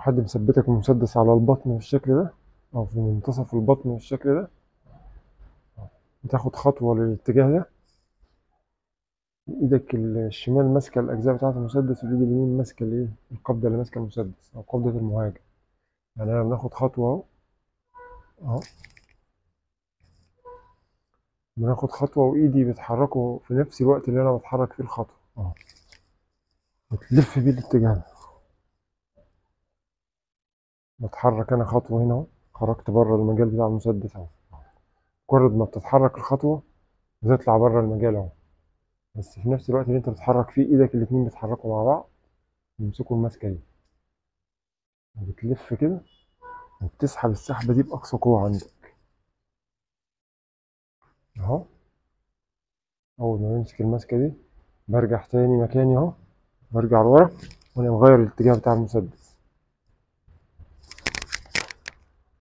حد مثبتك المسدس على البطن بالشكل ده او في منتصف البطن بالشكل ده بتاخد خطوة للاتجاه ده ايدك الشمال ماسكة الاجزاء بتاعة المسدس والايد اليمين ماسكة الايه القبضة اللي ماسكة المسدس او قبضة المهاجم يعني انا بناخد خطوة اهو اهو بناخد خطوة وايدي بتحركه في نفس الوقت اللي انا بتحرك فيه الخطوة اهو بتلف بيه الاتجاه ده بتحرك انا خطوة هنا اهو خرجت بره المجال بتاع المسدس اهو مجرد ما بتتحرك الخطوة بتطلع بره المجال اهو بس في نفس الوقت اللي انت بتتحرك فيه ايدك الاتنين بيتحركوا مع بعض يمسكوا الماسكة دي بتلف كده وبتسحب السحبة دي بأقصى قوة عندك اهو أول ما بمسك الماسكة دي برجع تاني مكاني اهو برجع لورا وأنا مغير الاتجاه بتاع المسدس